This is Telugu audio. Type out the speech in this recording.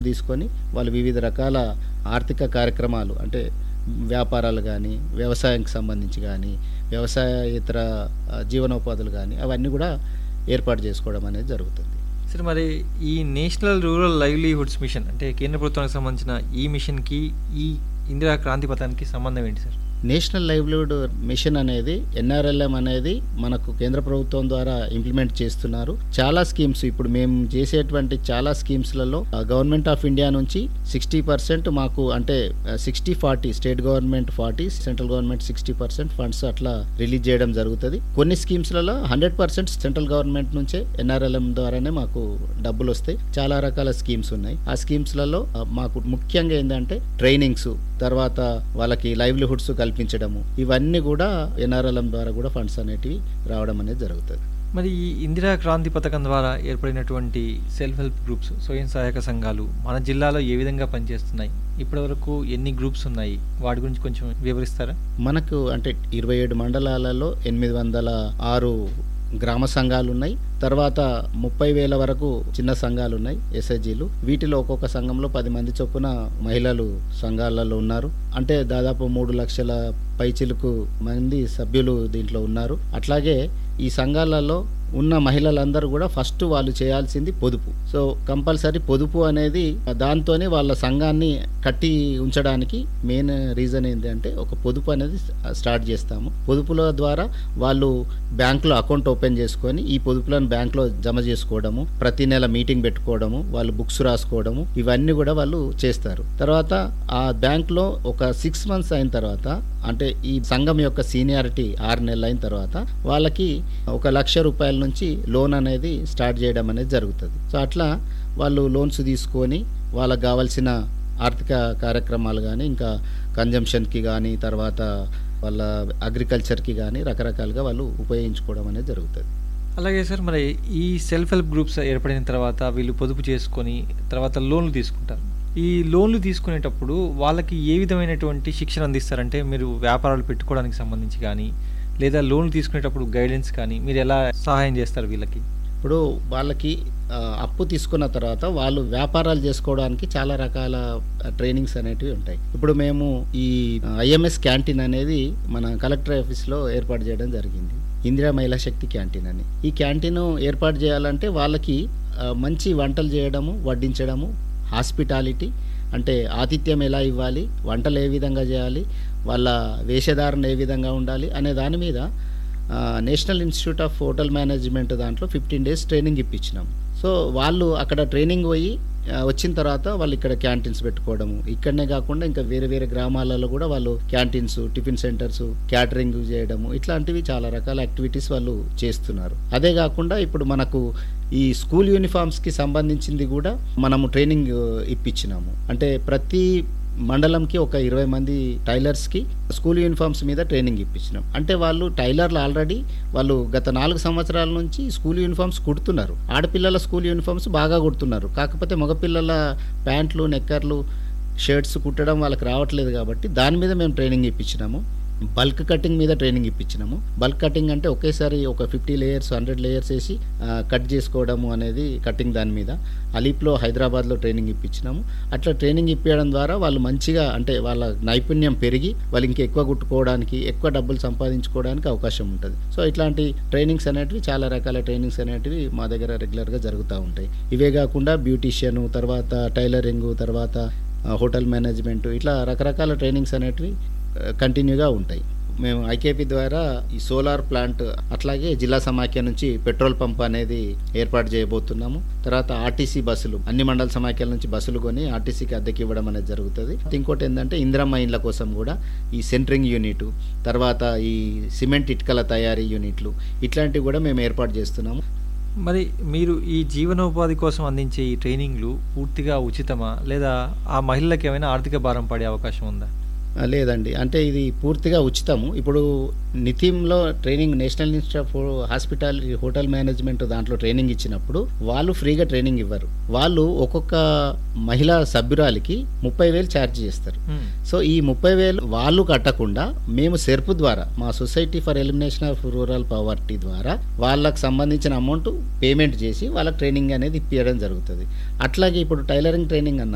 తీసుకొని వాళ్ళు వివిధ రకాల ఆర్థిక కార్యక్రమాలు అంటే వ్యాపారాలు కానీ వ్యవసాయానికి సంబంధించి కానీ వ్యవసాయేతర ఆ, జీవనోపాధులు కానీ అవన్నీ కూడా ఏర్పాటు చేసుకోవడం అనేది జరుగుతుంది సరే మరి ఈ నేషనల్ రూరల్ లైవ్లీహుడ్స్ మిషన్ అంటే కేంద్ర ప్రభుత్వానికి సంబంధించిన ఈ మిషన్కి ఈ ఇందిరా క్రాంతి పథానికి సంబంధం ఏంటి సార్ నేషనల్ లైవ్లీహుడ్ మిషన్ అనేది ఎన్ఆర్ఎల్ఎం అనేది మనకు కేంద్ర ప్రభుత్వం ద్వారా ఇంప్లిమెంట్ చేస్తున్నారు చాలా స్కీమ్స్ ఇప్పుడు మేము చేసేటువంటి చాలా స్కీమ్స్లలో గవర్నమెంట్ ఆఫ్ ఇండియా నుంచి సిక్స్టీ పర్సెంట్ మాకు అంటే sixty forty state government forty central government sixty percent funds అట్లా రిలీజ్ చేయడం జరుగుతుంది కొన్ని స్కీమ్స్లలో హండ్రెడ్ పర్సెంట్ సెంట్రల్ గవర్నమెంట్ నుంచే ఎన్ఆర్ఎల్ఎం ద్వారానే మాకు డబ్బులు వస్తాయి చాలా రకాల స్కీమ్స్ ఉన్నాయి ఆ స్కీమ్స్లలో ఆ, మాకు ముఖ్యంగా ఏంటంటే ట్రైనింగ్స్ తర్వాత వాళ్ళకి లైవ్లీహుడ్స్ కల్పించడము ఇవన్నీ కూడా ఎన్ఆర్ఎల్ఎం ద్వారా కూడా ఫండ్స్ అనేటివి రావడం అనేది జరుగుతుంది మరి ఈ ఇందిరా క్రాంతి పథకం ద్వారా ఏర్పడినటువంటి సెల్ఫ్ హెల్ప్ గ్రూప్స్ స్వయం సహాయక సంఘాలు మన జిల్లాలో ఏ విధంగా పనిచేస్తున్నాయి ఇప్పటివరకు ఎన్ని గ్రూప్స్ ఉన్నాయి వాటి గురించి కొంచెం వివరిస్తారా మనకు అంటే ఇరవై ఏడు మండలాలలో ఎనిమిది వందల ఆరు గ్రామ సంఘాలు ఉన్నాయి తర్వాత ముప్పై వేల వరకు చిన్న సంఘాలు ఉన్నాయి ఎస్ఐజీలు వీటిలో ఒక్కొక్క సంఘంలో పది మంది చొప్పున మహిళలు సంఘాలలో ఉన్నారు అంటే దాదాపు మూడు లక్షల పైచిలుకు మంది సభ్యులు దీంట్లో ఉన్నారు అట్లాగే ఈ సంఘాలలో ఉన్న మహిళలందరూ కూడా ఫస్ట్ వాళ్ళు చేయాల్సింది పొదుపు సో కంపల్సరీ పొదుపు అనేది దాంతోనే వాళ్ళ సంఘాన్ని కట్టి ఉంచడానికి మెయిన్ రీజన్ ఏంటంటే ఒక పొదుపు అనేది స్టార్ట్ చేస్తాము పొదుపుల ద్వారా వాళ్ళు బ్యాంకులో అకౌంట్ ఓపెన్ చేసుకొని ఈ పొదుపులను బ్యాంకులో జమ చేసుకోవడము ప్రతి నెల మీటింగ్ పెట్టుకోవడము వాళ్ళు బుక్స్ రాసుకోవడము ఇవన్నీ కూడా వాళ్ళు చేస్తారు తర్వాత ఆ బ్యాంక్లో ఒక సిక్స్ మంత్స్ అయిన తర్వాత అంటే ఈ సంఘం యొక్క సీనియారిటీ ఆరు నెలలు అయిన తర్వాత వాళ్ళకి ఒక లక్ష రూపాయల నుంచి లోన్ అనేది స్టార్ట్ చేయడం అనేది జరుగుతుంది సో అట్లా వాళ్ళు లోన్స్ తీసుకొని వాళ్ళకి కావాల్సిన ఆర్థిక కార్యక్రమాలు కానీ ఇంకా కన్జంప్షన్కి కానీ తర్వాత వాళ్ళ అగ్రికల్చర్కి కానీ రకరకాలుగా వాళ్ళు ఉపయోగించుకోవడం అనేది జరుగుతుంది అలాగే సార్ మరి ఈ సెల్ఫ్ హెల్ప్ గ్రూప్స్ ఏర్పడిన తర్వాత వీళ్ళు పొదుపు చేసుకొని తర్వాత లోన్లు తీసుకుంటారు ఈ లోన్లు తీసుకునేటప్పుడు వాళ్ళకి ఏ విధమైనటువంటి శిక్షణ అందిస్తారంటే మీరు వ్యాపారాలు పెట్టుకోవడానికి సంబంధించి కానీ లేదా లోన్లు తీసుకునేటప్పుడు గైడెన్స్ కానీ మీరు ఎలా సహాయం చేస్తారు వీళ్ళకి ఇప్పుడు వాళ్ళకి ఆ, అప్పు తీసుకున్న తర్వాత వాళ్ళు వ్యాపారాలు చేసుకోవడానికి చాలా రకాల ట్రైనింగ్స్ అనేటివి ఉంటాయి ఇప్పుడు మేము ఈ ఐఎంఎస్ క్యాంటీన్ అనేది మన కలెక్టర్ ఆఫీస్లో ఏర్పాటు చేయడం జరిగింది ఇందిరా మహిళా శక్తి క్యాంటీన్ అని ఈ క్యాంటీన్ ఏర్పాటు చేయాలంటే వాళ్ళకి ఆ, మంచి వంటలు చేయడము వడ్డించడము హాస్పిటాలిటీ అంటే ఆతిథ్యం ఎలా ఇవ్వాలి వంటలు ఏ విధంగా చేయాలి వాళ్ళ వేషధారణ ఏ విధంగా ఉండాలి అనే దాని మీద ఆ, national institute of hotel management దాంట్లో ఫిఫ్టీన్ డేస్ ట్రైనింగ్ ఇప్పించినాం సో వాళ్ళు అక్కడ ట్రైనింగ్ పోయి ఆ, వచ్చిన తర్వాత వాళ్ళు ఇక్కడ క్యాంటీన్స్ పెట్టుకోవడము ఇక్కడనే కాకుండా ఇంకా వేరే వేరే గ్రామాలలో కూడా వాళ్ళు క్యాంటీన్స్ టిఫిన్ సెంటర్స్ క్యాటరింగ్ చేయడము ఇట్లాంటివి చాలా రకాల యాక్టివిటీస్ వాళ్ళు చేస్తున్నారు అదే కాకుండా ఇప్పుడు మనకు ఈ స్కూల్ యూనిఫామ్స్కి సంబంధించింది కూడా మనము ట్రైనింగ్ ఆ, ఇప్పించినాము అంటే ప్రతి మండలంకి ఒక ఇరవై మంది టైలర్స్కి స్కూల్ యూనిఫామ్స్ మీద ట్రైనింగ్ ఇప్పించినాం అంటే వాళ్ళు టైలర్లు ఆల్రెడీ వాళ్ళు గత నాలుగు సంవత్సరాల నుంచి స్కూల్ యూనిఫామ్స్ కుడుతున్నారు ఆడపిల్లల స్కూల్ యూనిఫామ్స్ బాగా కుడుతున్నారు కాకపోతే మగపిల్లల ప్యాంట్లు నెక్కర్లు షర్ట్స్ కుట్టడం వాళ్ళకి రావట్లేదు కాబట్టి దాని మీద మేము ట్రైనింగ్ ఇప్పించినాము బల్క్ కటింగ్ మీద ట్రైనింగ్ ఇప్పించినాము బల్క్ కటింగ్ అంటే ఒకేసారి ఒక ఫిఫ్టీ లేయర్స్ హండ్రెడ్ లేయర్స్ వేసి ఆ, కట్ చేసుకోవడము అనేది కటింగ్ దాని మీద అలీప్లో హైదరాబాద్లో ట్రైనింగ్ ఇప్పించినాము అట్లా ట్రైనింగ్ ఇప్పించడం ద్వారా వాళ్ళు మంచిగా అంటే వాళ్ళ నైపుణ్యం పెరిగి వాళ్ళు ఇంకా ఎక్కువ కుట్టుకోవడానికి ఎక్కువ డబ్బులు సంపాదించుకోవడానికి అవకాశం ఉంటుంది సో ఇట్లాంటి ట్రైనింగ్స్ అనేటివి చాలా రకాల ట్రైనింగ్స్ అనేటివి మా దగ్గర రెగ్యులర్గా జరుగుతూ ఉంటాయి ఇవే కాకుండా బ్యూటీషియన్ తర్వాత టైలరింగ్ తర్వాత ఆ, హోటల్ మేనేజ్మెంట్ ఇట్లా రకరకాల ట్రైనింగ్స్ అనేటివి ఆ, కంటిన్యూగా ఉంటాయి మేము ఐకేపీ ద్వారా ఈ సోలార్ ప్లాంట్ అట్లాగే జిల్లా సమాఖ్య నుంచి పెట్రోల్ పంప్ అనేది ఏర్పాటు చేయబోతున్నాము తర్వాత ఆర్టీసీ బస్సులు అన్ని మండల సమాఖ్యల నుంచి బస్సులు కొని ఆర్టీసీకి అద్దెకి ఇవ్వడం అనేది జరుగుతుంది ఇంకోటి ఏంటంటే ఇందిరమ్మ ఇండ్ల కోసం కూడా ఈ సెంట్రింగ్ యూనిట్ తర్వాత ఈ సిమెంట్ ఇటుకల తయారీ యూనిట్లు ఇట్లాంటివి కూడా మేము ఏర్పాటు చేస్తున్నాము మరి మీరు ఈ జీవనోపాధి కోసం అందించే ఈ ట్రైనింగ్లు పూర్తిగా ఉచితమా లేదా ఆ మహిళలకు ఏమైనా ఆర్థిక భారం పడే అవకాశం ఉందా ఆ, లేదండి అంటే ఇది పూర్తిగా ఉచితము ఇప్పుడు నితిమ్లో training national institute of hospital hotel management దాంట్లో ట్రైనింగ్ ఇచ్చినప్పుడు వాళ్ళు ఫ్రీగా ట్రైనింగ్ ఇవ్వరు వాళ్ళు ఒక్కొక్క మహిళా సభ్యురాలికి ముప్పై వేలు ఛార్జ్ చేస్తారు మ్మ్. సో ఈ ముప్పై వేలు వాళ్ళు కట్టకుండా మేము సెర్పు ద్వారా మా society for elimination of rural poverty ద్వారా వాళ్ళకి సంబంధించిన అమౌంట్ పేమెంట్ చేసి వాళ్ళకి ట్రైనింగ్ అనేది ఇప్పించడం జరుగుతుంది అట్లాగే ఇప్పుడు టైలరింగ్ ట్రైనింగ్ అన్న